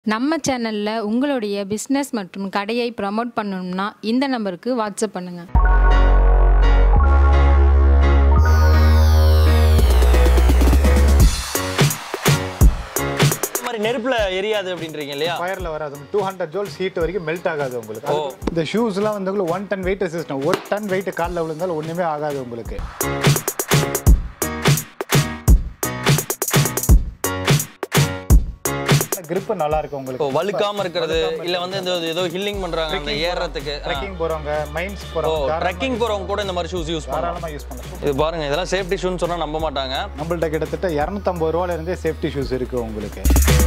நம்ம சேனல்ல உங்களுடைய பிசினஸ் மற்றும் கடையை ப்ரமோட் பண்ணணும்னா இந்த நம்பருக்கு வாட்ஸ்அப் பண்ணுங்க இந்த மாதிரி நெருப்புல எரியாது அப்படின்றீங்க இல்லையா ஃபயரில் வராது டூ ஹண்ட்ரட் ஜோல்ஸ் ஹீட் வரைக்கும் மெல்ட் ஆகாது உங்களுக்கு அது- இந்த ஷூஸ்லாம் வந்து உங்களுக்கு ஒன் டன் வெயிட் சிஸ்டம் ஒரு டன் வெயிட் காலில் விழுந்தாலும் ஒன்றுமே ஆகாது உங்களுக்கு grip நல்லா இருக்கும் இப்போ உங்களுக்கு வழுக்காம இருக்கிறது இல்ல வந்து இந்த ஏதோ ஹில்லிங் பண்றாங்க அந்த ஏறுறதுக்கு ட்ரெக்கிங் போறவங்க மைன்ஸ் ஓ போறவங்க ட்ரெக்கிங் போறவங்க கூட இந்த மாதிரி ஷூஸ் யூஸ் பண்ணலாம் தாராளமாக யூஸ் பண்ணலாம் இது பாருங்க இதெல்லாம் சேஃப்டி ஷூன்னு சொன்னா நம்ப மாட்டாங்க நம்மள்ட்ட கிட்டத்தட்ட இரநூத்தம்பது ரூபால இருந்தே சேஃப்டி ஷூஸ் இருக்கு உங்களுக்கு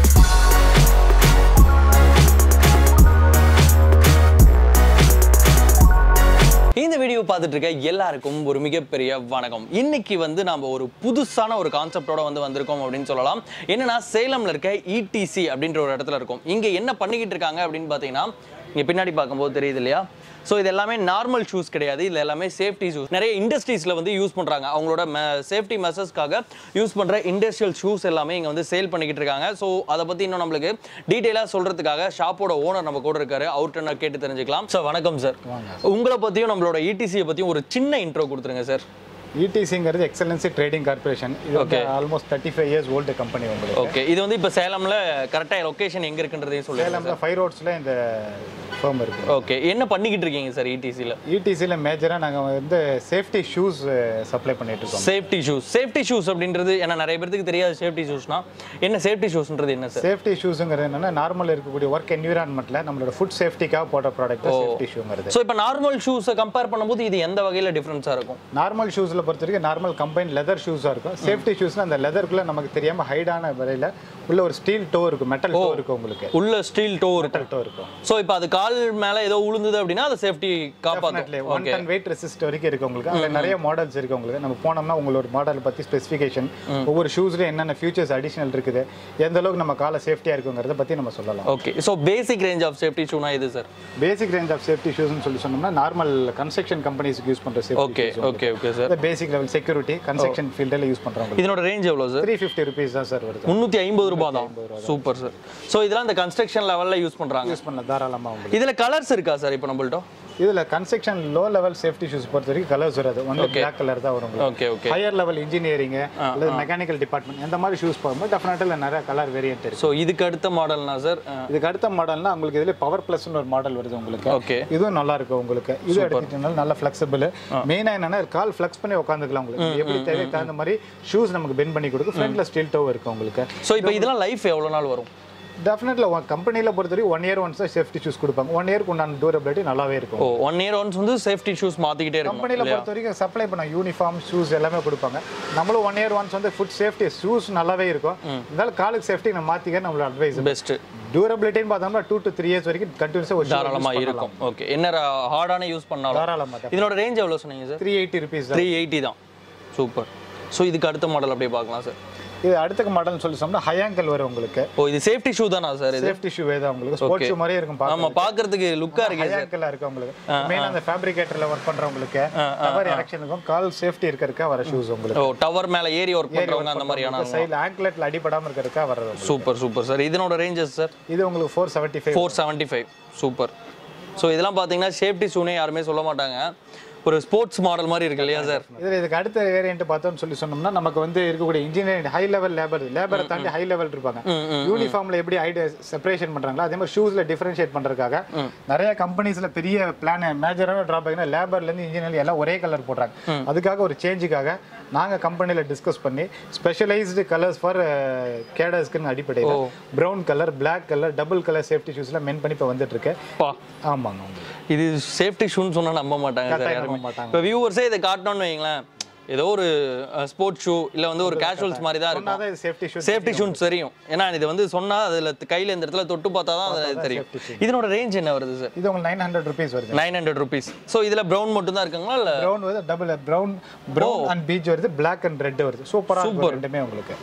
இந்த வீடியோ பார்த்துட்டு இருக்க எல்லாருக்கும் ஒரு மிகப்பெரிய வணக்கம் இன்னைக்கு வந்து நம்ம ஒரு புதுசான ஒரு கான்செப்டோட வந்து வந்திருக்கோம் அப்படின்னு சொல்லலாம் என்னன்னா சேலம்ல இருக்க இடிசி அப்படின்ற ஒரு இடத்துல இருக்கும் இங்க என்ன பண்ணிக்கிட்டு இருக்காங்க அப்படின்னு பார்த்தீங்கன்னா இங்க பின்னாடி பார்க்கும்போது தெரியுது இல்லையா ஸோ இது எல்லாமே நார்மல் ஷூஸ் கிடையாது இது எல்லாமே சேஃப்டி ஷூஸ் நிறைய இண்டஸ்ட்ரீஸில் வந்து யூஸ் பண்ணுறாங்க அவங்களோட சேஃப்டி மெசர்ஸ்க்காக யூஸ் பண்ணுற இண்டஸ்ட்ரியல் ஷூஸ் எல்லாமே இங்கே வந்து சேல் பண்ணிக்கிட்டு இருக்காங்க ஸோ அதை பற்றி இன்னும் நம்மளுக்கு டீட்டெயிலாக சொல்கிறதுக்காக ஷாப்போட ஓனர் நம்ம கூட இருக்காரு அவர்கிட்ட நான் கேட்டு தெரிஞ்சுக்கலாம் சார் வணக்கம் சார் உங்களை பற்றியும் நம்மளோட இடிசியை பற்றியும் ஒரு சின்ன இன்ட்ரோ கொடுத்துருங்க சார் இடிசிங்கிறது எக்ஸலன்சி ட்ரேடிங் கார்பரேஷன் இது வந்து almost thirty five years old company உங்களுக்கு ஓகே இது வந்து இப்போ சேலம்ல கரெக்டாக லொகேஷன் எங்கே இருக்குன்றதையும் சொல்லுங்க சேலம்ல ஃபைவ் ரோட்ஸில் இந்த ஃபேம் இருக்கு ஓகே என்ன பண்ணிக்கிட்டு இருக்கீங்க சார் இடிசியில் இடிசியில் மேஜராக நாங்கள் வந்து சேஃப்டி ஷூஸ் சப்ளை பண்ணிட்டு இருக்கோம் சேஃப்டி ஷூஸ் சேஃப்டி ஷூஸ் அப்படின்றது ஏன்னா நிறைய பேருக்கு தெரியாது சேஃப்டி ஷூஸ்னா என்ன சேஃப்டி ஷூஸ்ன்றது என்ன சார் சேஃப்டி ஷூஸுங்கிறது என்னன்னா நார்மல் இருக்கக்கூடிய ஒர்க் என்விரான்மெண்ட்ல நம்மளோட ஃபுட் சேஃப்டிக்காக போடுற ப்ராடக்ட் சேஃப்டி ஷூங்கிறது ஸோ இப்போ நார்மல் ஷூஸை கம்பேர் பண்ணும்போது இது எந்த வகையில் டிஃப்ரென்ஸாக இருக்கும் நார்மல் ஷூஸில் பொறுத்த வரைக்கும் நார்மல் கம்பைன் லெதர் ஷூஸாக இருக்கும் சேஃப்டி ஷூஸ்ல அந்த லெதர்க்குள்ள நமக்கு தெரியாம ஹைடான வரையில உள்ள ஒரு ஸ்டீல் டோ இருக்கும் மெட்டல் டோ இருக்கும் உங்களுக்கு உள்ள ஸ்டீல் டோ இருக்கும் மெட்டல் டோ இருக்கும் ஸோ இப்போ அது கால் மேலே ஏதோ உளுந்தது அப்படின்னா அது சேஃப்டி காப்பாற்றும் ஒன் டன் வெயிட் ரெசிஸ்ட் வரைக்கும் இருக்கு உங்களுக்கு அதுல நிறைய மாடல்ஸ் இருக்கு உங்களுக்கு நம்ம போனோம்னா உங்களோட மாடல் பத்தி ஸ்பெசிஃபிகேஷன் ஒவ்வொரு ஷூஸ்ல என்னென்ன ஃபியூச்சர்ஸ் அடிஷனல் இருக்குது எந்த அளவுக்கு நம்ம கால சேஃப்டியா இருக்குங்கிறத பத்தி நம்ம சொல்லலாம் okay so basic range of safety ஷூனா இது sir basic range of safety ஷூஸ்னு சொல்லி சொன்னோம்னா நார்மல் கன்ஸ்ட்ரக்ஷன் கம்பெனிஸ்க்கு யூஸ் பண்ற safety okay okay okay sir basic level security construction ஃபீல்டில் யூஸ் பண்றவங்க இதனோட ரேஞ்ச் எவ்வளோ சார் த்ரீ ஃபிஃப்டி ருபீஸ் தான் சார் வருது முந்நூற்றி ஐம்பது ரூபாய் தான் சூப்பர் சார் ஸோ இதெல்லாம் இந்த கன்ஸ்ட்ரக்ஷன் லெவலில் யூஸ் பண்ணுறாங்க யூஸ் பண்ணலாம் தாராளமா உங்களுக்கு இதில் கலர்ஸ் இருக்கா சார் இப்போ நம்மள்ட்ட இதுல construction low level safety shoes பொறுத்த வரைக்கும் கலர்ஸ் வராது ஒன்லி பிளாக் கலர் தான் வரும் உங்களுக்கு okay okay higher level engineering அல்லது மெக்கானிக்கல் டிபார்ட்மெண்ட் இந்த மாதிரி ஷூஸ் போகும்போது டெஃபினட்டாக நிறைய கலர் வேரியன்ட் இருக்கு ஸோ இதுக்கு அடுத்த மாடல்னா சார் இதுக்கு அடுத்த மாடல்னா உங்களுக்கு இதுல பவர் பிளஸ்னு ஒரு மாடல் வருது உங்களுக்கு ஓகே இதுவும் நல்லா இருக்கும் உங்களுக்கு இது எடுத்துக்கிட்டனால நல்ல ஃபிளெக்சிபிள் மெயினா என்னன்னா கால் ஃப்ளெக்ஸ் பண்ணி உட்காந்துக்கலாம் உங்களுக்கு எப்படி தேவை தகுந்த மாதிரி ஷூஸ் நமக்கு பெண்ட் பண்ணி கொடுக்கும் ஃப்ரண்ட்ல ஸ்டீல் டோ இருக்கு உங்களுக்கு ஸோ இப்போ இதெல்லாம் லைஃப் எவ்வளோ நாள் வரும் டெஃபினெட்ல கம்பெனில பொறுத்த வரைக்கும் ஒன் இயர் ஒன்ஸ் தான் சேஃப்டி ஷூஸ் கொடுப்பாங்க ஒன் இயருக்கு உண்டான டூரபிலிட்டி நல்லாவே இருக்கும் ஓ ஒன் இயர் ஒன்ஸ் வந்து சேஃப்டி ஷூஸ் மாற்றிக்கிட்டே இருக்கும் கம்பெனில பொறுத்த வரைக்கும் சப்ளை பண்ண யூனிஃபார்ம் ஷூஸ் எல்லாமே கொடுப்பாங்க நம்மளும் ஒன் இயர் ஒன்ஸ் வந்து ஃபுட் சேஃப்டி ஷூஸ் நல்லாவே இருக்கும் இருந்தாலும் காலுக்கு சேஃப்டி நம்ம மாத்திக்க நம்மளோட அட்வைஸ் பெஸ்ட்டு டியூரபிலிட்டின்னு பார்த்தோம்னா டூ டு த்ரீ இயர்ஸ் வரைக்கும் கண்டினியூஸாக ஒரு தாராளமாக இருக்கும் ஓகே என்ன ஹார்டான யூஸ் பண்ணாலும் தாராளமாக இதனோட ரேஞ்ச் எவ்வளோ சொன்னீங்க sir three eighty rupees three eighty தான் சூப்பர் ஸோ இதுக்கு அடுத்த மாடல் அப்படியே பார்க்கலாம் சார் இது அடுத்த மாடல்னு சொல்லி சொன்னா ஹயாங்கல் வரும் உங்களுக்கு ஓ இது சேஃப்டி ஷூ தானா சார் இது சேஃப்டி ஷூ தான் உங்களுக்கு ஸ்போர்ட்ஸ் ஷூ மாதிரியே இருக்கும் ஆமா பார்க்கறதுக்கு லுக்காக இருக்கு ஹயாங்கலா இருக்கு உங்களுக்கு மெயின் அந்த ஃபேப்ரிகேட்டர்ல ஒர்க் பண்றவங்களுக்கு டவர் எரெக்ஷன் இருக்கும் கால் சேஃப்டி இருக்கிறதுக்கா வர ஷூஸ் உங்களுக்கு ஓ டவர் மேலே ஏறி ஒர்க் பண்ணுறவங்க அந்த மாதிரியான சைடில் ஆங்க்லெட்ல அடிபடாம இருக்கிறதுக்கா வர்றது சூப்பர் சூப்பர் சார் இதனோட ரேஞ்சஸ் சார் இது உங்களுக்கு four seventy five four seventy five super so இதெல்லாம் பார்த்தீங்கன்னா சேஃப்டி ஷூனே யாருமே சொல்ல மாட்டாங்க ஒரு ஸ்போர்ட்ஸ் மாடல் மாதிரி இருக்கு இல்லையா சார் இதில் இதுக்கு அடுத்த வேரியன்ட் பார்த்தோம்னு சொல்லி சொன்னோம்னா நமக்கு வந்து இருக்கக்கூடிய இன்ஜினியரிங் ஹை லெவல் லேபர் லேபரை தாண்டி ஹை லெவல் இருப்பாங்க யூனிஃபார்ம்ல எப்படி ஐடியா செப்பரேஷன் பண்றாங்களோ அதே மாதிரி ஷூஸ்ல டிஃபரன்ஷியேட் பண்றதுக்காக நிறைய கம்பெனிஸ்ல பெரிய பிளான் மேஜரான டிராபேக்னா லேபர்ல இருந்து இன்ஜினியர் எல்லாம் ஒரே கலர் போடுறாங்க அதுக்காக ஒரு சேஞ்சுக்காக நாங்க கம்பெனில டிஸ்கஸ் பண்ணி ஸ்பெஷலைஸ்டு கலர்ஸ் ஃபார் கேடர்ஸ்க்குன்னு அடிப்படையில் brown colour black colour double colour safety ஷூஸ்ல மென் பண்ணி இப்போ வந்துட்டு இருக்கு பா ஆமாங்க உங்களுக்கு. இது சேஃப்டி ஷூன்னு சொன்னா நம்ப மாட்டாங்க சார் கட்டாயம் யாருமே நம்ப மாட்டாங்க. இப்போ வியூவர்ஸே இதை காட்டணும்னு வைங்களேன் ஏதோ ஒரு ஸ்போர்ட்ஸ் ஷூ இல்ல வந்து ஒரு கேஷுவல்ஸ் மாதிரி தான் இருக்கும் சொன்னாதான் இது சேஃப்டி ஷூ சேஃப்டி ஷூஸ் தெரியும் ஏன்னா இது வந்து சொன்னா அதுல கையில இந்த இடத்துல தொட்டு பார்த்தா தான் அது தெரியும் இதனோட ரேஞ்ச் என்ன வருது சார் இது உங்களுக்கு நைன் ஹண்ட்ரட் ருபீஸ் வருது நைன் ஹண்ட்ரட் ருபீஸ் ஸோ இதுல ப்ரௌன் மட்டும் தான் இருக்குங்களா இல்ல ப்ரௌன் வந்து double brown brown and peach வருது பிளாக் அண்ட் ரெட் வருது சூப்பரா இருக்கும் ரெண்டுமே உங்களுக்கு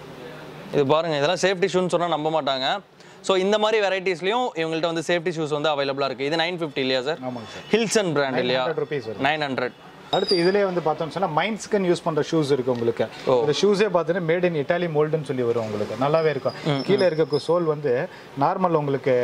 இது பாருங்க இதெல்லாம் சேஃப்டி ஷூன்னு சொன்னா நம்ப மாட்டாங்க ஸோ இந்த மாதிரி வெரைட்டிஸ்லயும் இவங்கள்ட்ட வந்து சேஃப்டி ஷூஸ் வந்து அவைலபிளா இருக்கு இது நைன் ஃபிஃப்டி இல்லையா சார் ஆமாங்க சார் ஹில்சன் பிராண்ட் இல்லையா ஹண்ட்ரட் ருபீஸ் வருது நைன் ஹண்ட்ரட் அடுத்து இதுலயே வந்து பார்த்தோம்னு சொன்னா மைன்ஸ்கன் யூஸ் பண்ற ஷூஸ் இருக்கு உங்களுக்கு இந்த ஷூஸே பார்த்தீங்கன்னா மேட் இன் இட்டாலி மோல்டுன்னு சொல்லி வரும் உங்களுக்கு நல்லாவே இருக்கும் கீழே இருக்க சோல் வந்து நார்மல் உங்களுக்கு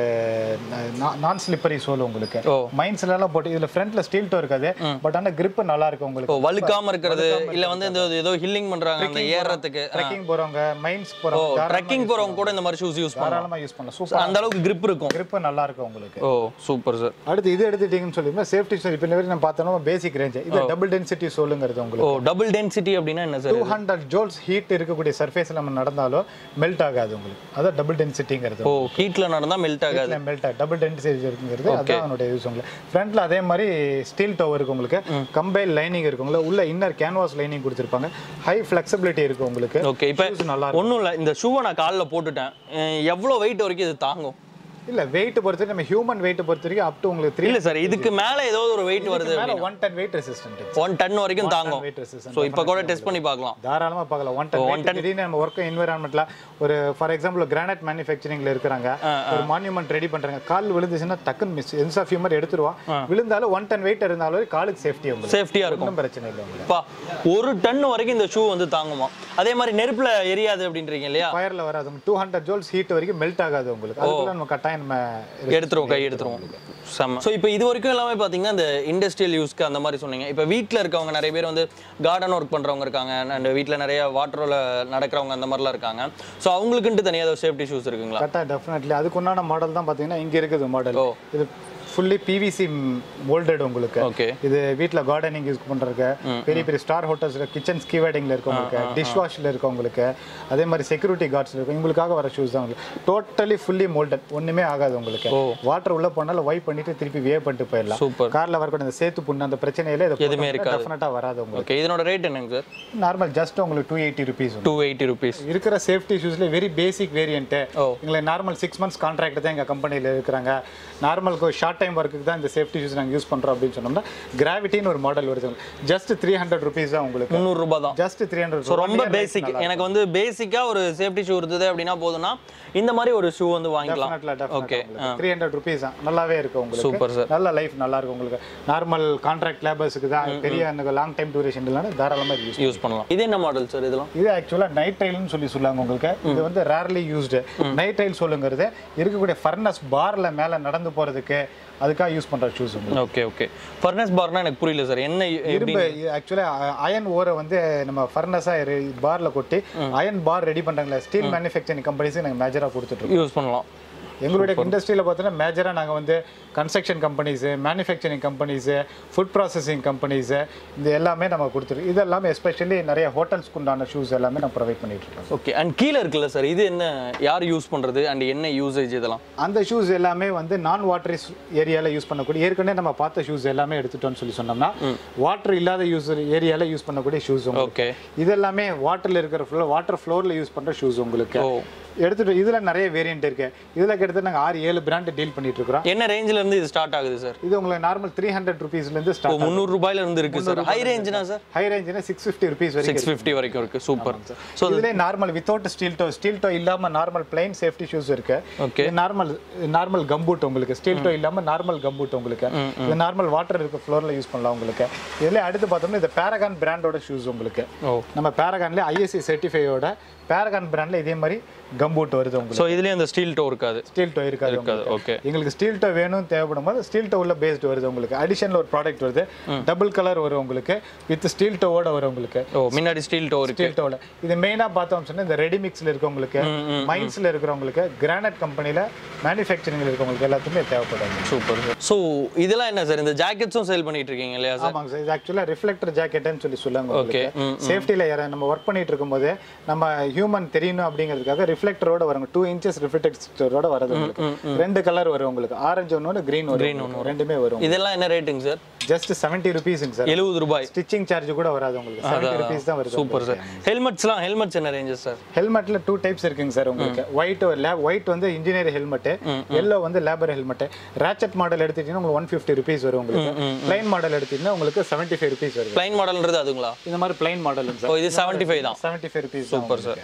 நான் ஸ்லிப்பரி சோல் உங்களுக்கு ஓ. மைன்ஸ்ல எல்லாம் போட்டு இதுல ஃப்ரண்ட்ல ஸ்டீல் டோ இருக்காது பட் ஆனா grip நல்லா இருக்கும் ஓ உங்களுக்கு வழுக்காம இருக்கிறது இல்ல வந்து இந்த ஏதோ ஹில்லிங் பண்றாங்க அந்த ஏறுறதுக்கு ட்ரெக்கிங் போறவங்க மைன்ஸ் ஓ போறவங்க ட்ரெக்கிங் போறவங்க கூட இந்த மாதிரி ஷூஸ் யூஸ் பண்ணலாம் தாராளமா யூஸ் பண்ணலாம் சூப்பர் அந்த அளவுக்கு grip இருக்கும் grip நல்லா இருக்கும் உங்களுக்கு ஓ சூப்பர் சார் அடுத்து இது எடுத்துட்டீங்கன்னு சொல்லி சேஃப்டி சார் இப்போ நம்ம பார்த்தோம்னா பேசிக் ரேஞ்ச் இது டபுள் டென்சிட்டி சோலுங்கிறது உங்களுக்கு ஓ டபுள் டென்சிட்டி அப்படின்னா என்ன sir two hundred joules heat இருக்கக்கூடிய சர்ஃபேஸ் நம்ம நடந்தாலும் மெல்ட் ஆகாது உங்களுக்கு அதான் டபுள் டென்சிட்டிங்கிறது ஓ ஹீட்ல நடந்தா மெல்ட் ஆகாது மெல்ட் ஆகும் டபுள் டென்சிட்டி இருக்குங்கிறது அதான் அதனுடைய யூஸ் உங்களுக்கு ஃப்ரண்ட்ல அதே மாதிரி ஸ்டீல் டவ் இருக்கு உங்களுக்கு கம்பைல் லைனிங் இருக்கு உங்களுக்கு உள்ள இன்னர் கேன்வாஸ் லைனிங் கொடுத்துருப்பாங்க ஹை ஃபிளெக்சிபிலிட்டி இருக்கு உங்களுக்கு ஓகே இப்போ Shoes நல்லா இருக்கும் ஒன்றும் இல்லை இந்த ஷூவை நான் காலில் போட்டுட்டேன் அஹ் எவ்வளோ வெயிட் வரைக்கும் இது தாங்கும் இல்ல வெயிட் பொறுத்த வரைக்கும் நம்ம ஹியூமன் வெயிட் பொறுத்த வரைக்கும் அப் டு உங்களுக்கு த்ரீ இல்ல சார் இதுக்கு மேல ஏதோ ஒரு வெயிட் வருது மேல one ton weight resistant one ton வரைக்கும் தாங்கும் weight resistant. ஸோ இப்போ கூட டெஸ்ட் பண்ணி பார்க்கலாம் தாராளமா பார்க்கலாம் ஒன் டன் திடீர்னு நம்ம ஒர்க் என்விரான்மெண்ட்ல ஒரு ஃபார் எக்ஸாம்பிள் கிரானைட் மேனுஃபேக்சரிங்ல இருக்கிறாங்க ஒரு மான்யூமெண்ட் ரெடி பண்றாங்க கால் விழுந்துச்சுன்னா டக்குன்னு மிஸ் என்ஸ் ஆஃப் ஹியூமர் எடுத்துருவான் விழுந்தாலும் ஒன் டன் வெயிட் இருந்தாலும் காலுக்கு சேஃப்டி உங்களுக்கு சேஃப்டியா இருக்கும் ஒன்றும் பிரச்சனை இல்லை உங்களுக்கு பா ஒரு டன் வரைக்கும் இந்த ஷூ வந்து தாங்குமா அதே மாதிரி நெருப்புல எரியாது அப்படின்றீங்க இல்லையா ஃபயர்ல வராது டூ ஹண்ட்ரட் ஜோல்ஸ் ஹீட் வரைக்கும் மெல்ட் ஆகாது உங்களுக்கு அதுக்குள்ள நம்ம கட்டாயம் நம்ம எடுத்துருவோம் கை எடுத்துருவோம் செம்ம ஸோ இப்போ இது வரைக்கும் எல்லாமே பார்த்தீங்கன்னா இந்த இண்டஸ்ட்ரியல் யூஸ்க்கு அந்த மாதிரி சொன்னீங்க இப்போ வீட்டில் இருக்கவங்க நிறைய பேர் வந்து கார்டன் ஒர்க் பண்ணுறவங்க இருக்காங்க அண்ட் வீட்டில் நிறைய வாட்டரில் நடக்கிறவங்க அந்த மாதிரிலாம் இருக்காங்க ஸோ அவங்களுக்குன்ட்டு தனியாக ஏதாவது சேஃப்டி ஷூஸ் இருக்குங்களா கரெக்டாக டெஃபினெட்லி அதுக்கு உண்டான மாடல் தான் பார்த்தீங்கன்னா இங்க இருக்குது மாடல் ஓ. இது ஃபுல்லி பிவிசி மோல்டட் உங்களுக்கு ஓகே இது வீட்ல கார்டனிங் யூஸ் பண்றதுக்கு பெரிய பெரிய ஸ்டார் ஹோட்டல்ஸ்ல கிச்சன் ஸ்கீவேடிங்ல இருக்கவங்களுக்கு டிஷ் வாஷ்ல இருக்கவங்களுக்கு அதே மாதிரி செக்யூரிட்டி கார்ட்ஸ்ல இருக்கும் உங்களுக்காக வர ஷூஸ் தான் உங்களுக்கு டோட்டலி ஃபுல்லி மோல்டட் ஒண்ணுமே ஆகாது உங்களுக்கு வாட்டர் உள்ள போனாலும் வைப் பண்ணிட்டு திருப்பி வேவ் பண்ணிட்டு போயிடலாம் சூப்பர் கார்ல வரக்கூடிய இந்த சேத்து புண்ணு அந்த பிரச்சனையில எதுவுமே இருக்காது. டெஃபினட்டா வராது உங்களுக்கு ஓகே இதனோட ரேட் என்னங்க சார் நார்மல் ஜஸ்ட் உங்களுக்கு two eighty rupees two eighty rupees இருக்கிற சேஃப்டி ஷூஸ்ல வெரி பேசிக் வேரியன்ட் ஓ. எங்களை நார்மல் சிக்ஸ் மந்த்ஸ் கான்ட்ராக்ட் தான் எங்க கம்பெனியில் இருக்கிறாங்க நார்மல் ஷார்ட் டைம் ஒர்க்குக்கு தான் இந்த சேஃப்டி ஷூஸ் நாங்கள் யூஸ் பண்றோம் அப்படின்னு சொன்னோம்னா கிராவிட்டின்னு ஒரு மாடல் வருது ஜஸ்ட் த்ரீ ஹண்ட்ரட் ருபீஸ் தான் உங்களுக்கு முந்நூறுரூபா தான் ஜஸ்ட் த்ரீ ஹண்ட்ரட் ஸோ ரொம்ப பேசிக் எனக்கு வந்து பேசிக்கா ஒரு சேஃப்டி ஷூ இருந்தது அப்படின்னா போதும்னா இந்த மாதிரி ஒரு ஷூ வந்து வாங்கிக்கலாம் ஓகே த்ரீ ஹண்ட்ரட் ருபீஸ் தான் நல்லாவே இருக்கு உங்களுக்கு சூப்பர் சார் நல்ல லைஃப் நல்லா இருக்கும் உங்களுக்கு நார்மல் கான்ட்ராக்ட் லேபர்ஸுக்கு தான் பெரிய எனக்கு லாங் டைம் டியூரேஷன் இல்லைன்னா தாராளமாக யூஸ் யூஸ் பண்ணலாம் இது என்ன மாடல் சார் இதெல்லாம் இது ஆக்சுவலாக நைட் ட்ரைல்னு சொல்லி சொல்லுவாங்க உங்களுக்கு இது வந்து ரேர்லி யூஸ்டு நைட் ட்ரைல் சொல்லுங்கிறது இருக்கக்கூடிய ஃபர்னஸ் பார்ல மேலே நடந்து போறதுக்கு அதுக்காக யூஸ் பண்ற ஷூஸ் உங்களுக்கு ஓகே ஓகே ஃபர்னஸ் பார்னா எனக்கு புரியல சார் என்ன எப்படி இரும்பு ஆக்சுவலாக அயன் ஓரை வந்து நம்ம ஃபர்னஸாக பார்ல கொட்டி அயன் பார் ரெடி பண்றாங்களே ஸ்டீல் மேனுஃபேக்சரிங் கம்பெனிஸுக்கு நாங்கள் மேஜராக கொடுத்துட்ருக்கோம் யூஸ் பண்ணலாம் எங்களுடைய இண்டஸ்ட்ரியில் பார்த்தீங்கன்னா மேஜராக நாங்கள் வந்து construction companies manufacturing companies food processing companies இது எல்லாமே நம்ம கொடுத்துருக்கோம் இது எல்லாமே எஸ்பெஷலி நிறைய ஹோட்டல்ஸ்க்கு உண்டான ஷூஸ் எல்லாமே நம்ம ப்ரொவைட் பண்ணிட்டு இருக்கோம் ஓகே அண்ட் கீழே இருக்குல்ல சார் இது என்ன யார் யூஸ் பண்றது அண்ட் என்ன யூசேஜ் இதெல்லாம் அந்த ஷூஸ் எல்லாமே வந்து நான் வாட்டர் ஏரியாவில் யூஸ் பண்ணக்கூடிய ஏற்கனவே நம்ம பார்த்த ஷூஸ் எல்லாமே எடுத்துட்டோம்னு சொல்லி சொன்னோம்னா வாட்டர் இல்லாத யூஸ் ஏரியாவில் யூஸ் பண்ணக்கூடிய ஷூஸ் ஓகே இது எல்லாமே வாட்டர்ல இருக்கிற ஃப்ளோர் வாட்டர் ஃப்ளோர்ல யூஸ் பண்ற ஷூஸ் உங்களுக்கு ஓ எடுத்துட்டு இதுல நிறைய வேரியன்ட் இருக்கு இதுல கிட்டத்தட்ட நாங்க ஆறு ஏழு பிராண்ட் டீல் பண்ணிட்டு இருக்கிறோம் என்ன ரேஞ்சில இருந்து இது ஸ்டார்ட் ஆகுது சார் இது உங்களுக்கு நார்மல் த்ரீ ஹண்ட்ரட் ருபீஸ்ல இருந்து ஓ ஸ்டார்ட் முந்நூறு ரூபாயில இருந்து இருக்கு சார் ஹை ரேஞ்ச்னா சார் ஹை ரேஞ்ச்னா சிக்ஸ் ஃபிஃப்டி ருபீஸ் வரைக்கும் சிக்ஸ் ஃபிஃப்டி வரைக்கும் இருக்கு சூப்பர் ஸோ இதுல normal without steel toe steel to இல்லாம நார்மல் பிளைன் சேஃப்டி ஷூஸ் இருக்கு Okay. நார்மல் நார்மல் கம்பூட் உங்களுக்கு ஸ்டீல் டோ இல்லாம நார்மல் கம்பூட் உங்களுக்கு இது நார்மல் வாட்டர் இருக்க ஃப்ளோர்ல யூஸ் பண்ணலாம் உங்களுக்கு இதுல அடுத்து பார்த்தோம்னா இந்த பேரகான் பிராண்டோட ஷூஸ் உங்களுக்கு ஓ நம்ம பேரகான்ல ஐஎஸ்சி சர்டிஃபையோட பேரகான் பிராண்ட்ல இதே மாதிரி கம்பூட் வருது உங்களுக்கு ஸோ இதுலயும் அந்த ஸ்டீல் டோ இருக்காது ஸ்டீல் டோ இருக்காது இருக்காது உங்களுக்கு. ஓகே எங்களுக்கு ஸ்டீல் டோ வேணும் தேவைப்படும் போது ஸ்டீல் டோவில் பேஸ்ட் வருது உங்களுக்கு அடிஷனல் ஒரு ப்ராடக்ட் வருது டபுள் கலர் வரும் உங்களுக்கு வித் ஸ்டீல் டோவோட வரும் உங்களுக்கு ஓ முன்னாடி ஸ்டீல் டோ இருக்கு ஸ்டீல் டோவில் இது மெயினாக பார்த்தோம் சொன்னா இந்த ரெடிமிக்ஸில் இருக்கவங்களுக்கு மைன்ஸில் இருக்கிறவங்களுக்கு கிரானைட் கம்பெனியில் மேனுஃபேக்சரிங்கில் இருக்கவங்களுக்கு எல்லாத்துக்குமே தேவைப்படுது சூப்பர் சார் ஸோ இதெல்லாம் என்ன சார் இந்த ஜாக்கெட்ஸும் சேல் பண்ணிட்டு இருக்கீங்க இல்லையா சார் ஆமாங்க சார் இது ஆக்சுவலாக ரிஃப்ளெக்டர் ஜாக்கெட்னு சொல்லி சொல்லுவாங்க Okay. உங்களுக்கு சேஃப்டியில் யார நம்ம ஒர்க் பண்ணிட்டு இருக்கும்போது நம்ம ஹியூமன் தெரியணும் அப்படிங்கிறதுக்காக ரிஃப்ளெக்டரோட வருங்க டூ இன்ச்சஸ் ரிஃப்ளெக்டரோட வருது உங்களுக்கு ரெண்டு கலர் வரும் உங்களுக்கு ஆரஞ்சு ஒன்று கிரீன் ஒன்று உங்களுக்கு. ரெண்டுமே வரும் இதெல்லாம் என்ன ரேட்டுங்க சார் ஜஸ்ட் செவன்ட்டி ருபீஸுங்க சார் எழுபது ரூபாய் ஸ்டிச்சிங் சார்ஜ் கூட வராது உங்களுக்கு செவன்ட்டி ருபீஸ் தான் வருது சூப்பர் சார் ஹெல்மெட்ஸ்லாம் ஹெல்மெட்ஸ் என்ன ரேஞ்சஸ் சார் ஹெல்மெட்ல டூ டைப்ஸ் இருக்குங்க சார் உங்களுக்கு ஒயிட் லேப் ஒயிட் வந்து இன்ஜினியர் ஹெல்மெட் எல்லோ வந்து லேபர் ஹெல்மெட் ரேச்சட் மாடல் எடுத்துட்டீங்கன்னா உங்களுக்கு ஒன் ஃபிஃப்டி ருபீஸ் வரும் உங்களுக்கு பிளைன் மாடல் எடுத்தீங்கன்னா உங்களுக்கு செவன்ட்டி ஃபைவ் ருபீஸ் வருது பிளைன் மாடல்ன்றது அதுங்களா இந்த மாதிரி பிளைன் மாடலுங்க ஓ சார் இது செவன்ட்டி ஃபைவ் தான் seventy five rupees super sir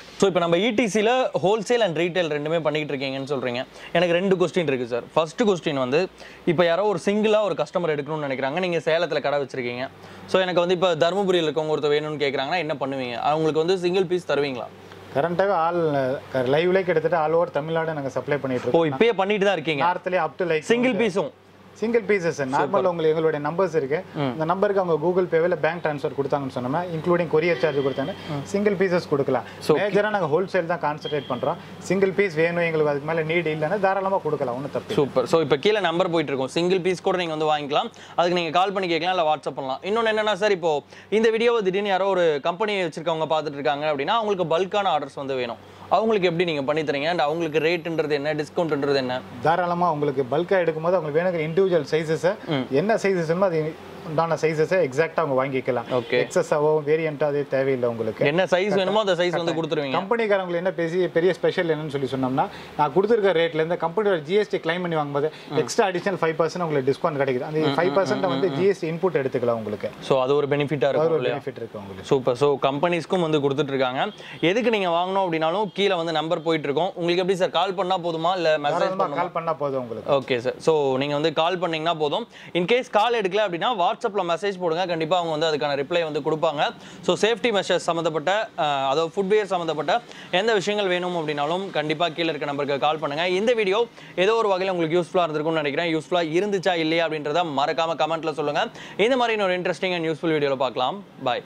so இப்போ நம்ம இடிசியில் ஹோல்சேல் அண்ட் ரீட்டைல் ரெண்டுமே பண்ணிட்டு இருக்கீங்கன்னு சொல்கிறீங்க எனக்கு ரெண்டு கொஸ்டின் இருக்குது சார் ஃபர்ஸ்ட் கொஸ்டின் வந்து இப்போ யாரோ ஒரு சிங்கிளாக ஒரு கஸ்டமர் எடுக்கணும்னு நினைக்கிறாங்க நீங்கள் சேலத்தில் கடை வச்சிருக்கீங்க ஸோ எனக்கு வந்து இப்போ தருமபுரியில் இருக்கவங்க ஒருத்தர் வேணும்னு கேட்குறாங்கன்னா என்ன பண்ணுவீங்க அவங்களுக்கு வந்து சிங்கிள் பீஸ் தருவீங்களா கரண்டாகவே ஆல் லைவ்லேயே கிட்டத்தட்ட ஆல் ஓவர் தமிழ்நாடு நாங்கள் சப்ளை பண்ணிட்டு ஓ இருக்கோம் இப்பயே பண்ணிட்டு தான் இருக்கீங்க நார்த்லேயே அப் டு லைக் சிங்கிள் பீஸும் சிங்கிள் பீசஸ் நார்மல் உங்களுக்கு எங்களுடைய நம்பர்ஸ் இருக்கு இந்த நம்பருக்கு அவங்க கூகுள் பேவில் இல்லை பேங்க் ட்ரான்ஸ்ஃபர் கொடுத்தாங்கன்னு சொன்னோம்னா இன்க்ளூடிங் கொரியர் சார்ஜ் கொடுத்தாங்க சிங்கிள் பீசஸ் கொடுக்கலாம் மேஜராக நாங்கள் ஹோல்சேல் தான் கான்சென்ட்ரேட் பண்ணுறோம் சிங்கிள் பீஸ் வேணும் எங்களுக்கு அதுக்கு மேலே நீட் இல்லைன்னா தாராளமாக கொடுக்கலாம் ஒன்றும் தப்பு இல்ல. சூப்பர் ஸோ இப்போ கீழே நம்பர் போயிட்டு இருக்கும் சிங்கிள் பீஸ் கூட நீங்கள் வந்து வாங்கிக்கலாம் அதுக்கு நீங்கள் கால் பண்ணி கேட்கலாம் இல்லை வாட்ஸ்அப் பண்ணலாம் இன்னொன்று என்னன்னா சார் இப்போ இந்த வீடியோவை திடீர்னு யாரோ ஒரு கம்பெனி வச்சிருக்கவங்க பார்த்துட்டு இருக்காங்க அப்படின்னா அவங்களுக்கு பல்கான ஆர்டர்ஸ் வந்து வேணும் அவங்களுக்கு எப்படி நீங்கள் பண்ணி தரீங்க அண்ட் அவங்களுக்கு ரேட்டுன்றது என்ன டிஸ்கவுண்ட்ன்றது என்ன தாராளமாக உங்களுக்கு பல்காக எடுக்கும்போது அவங்களுக்கு வேணுங்கிற இண்டிவிஜுவல் சைஸஸை என்ன சைஸஸ் அது உண்டான சைஸஸை எக்ஸாக்டாக அவங்க வாங்கிக்கலாம் Okay. எக்ஸஸாவோ வேரியண்ட்டாக அதே தேவையில்லை உங்களுக்கு என்ன சைஸ் வேணுமோ அந்த சைஸ் வந்து கொடுத்துருவீங்க கம்பெனிக்காரங்களுக்கு என்ன பேசி பெரிய ஸ்பெஷல் என்னன்னு சொல்லி சொன்னோம்னா நான் கொடுத்துருக்க ரேட்ல இருந்து கம்பெனியோட ஜிஎஸ்டி கிளைம் பண்ணி வாங்கும்போது எக்ஸ்ட்ரா அடிஷனல் ஃபைவ் பர்சன்ட் உங்களுக்கு டிஸ்கவுண்ட் கிடைக்குது அந்த ஃபைவ் பர்சன்ட் வந்து ஜிஎஸ்டி இன்புட் எடுத்துக்கலாம் உங்களுக்கு ஸோ அது ஒரு பெனிஃபிட்டாக அது இருக்கும் ஒரு இல்லையா பெனிஃபிட் இருக்கு உங்களுக்கு சூப்பர் ஸோ கம்பெனிஸ்க்கும் வந்து கொடுத்துட்டு இருக்காங்க எதுக்கு நீங்கள் வாங்கணும் அப்படின்னாலும் கீழே வந்து நம்பர் போயிட்டு இருக்கோம் உங்களுக்கு எப்படி சார் கால் பண்ணால் போதுமா இல்லை மெசேஜ் தாராளமாக கால் பண்ணா போதும் உங்களுக்கு ஓகே சார் ஸோ நீங்கள் வந்து கால் பண்ணீங்கன்னா போதும் இன்கேஸ் கால் எடுக்கல அப்படின்னா வாட்ஸ்அப்பில் மெசேஜ் போடுங்க கண்டிப்பாக அவங்க வந்து அதுக்கான ரிப்ளை வந்து கொடுப்பாங்க ஸோ சேஃப்டி மெஷர்ஸ் சம்மந்தப்பட்ட அஹ், அதாவது ஃபுட்வேர் சம்மந்தப்பட்ட எந்த விஷயங்கள் வேணும் அப்படின்னாலும் கண்டிப்பாக கீழே இருக்க நம்பருக்கு கால் பண்ணுங்க இந்த வீடியோ ஏதோ ஒரு வகையில் உங்களுக்கு யூஸ்ஃபுல்லாக இருந்திருக்கும்னு நினைக்கிறேன் யூஸ்ஃபுல்லாக இருந்துச்சா இல்லையா அப்படின்றத மறக்காம கமெண்ட்ல சொல்லுங்க இந்த மாதிரி இன்னொரு இன்ட்ரெஸ்டிங் அண்ட் யூஸ்ஃபுல் வீடியோவில் பார்க்கலாம் பாய்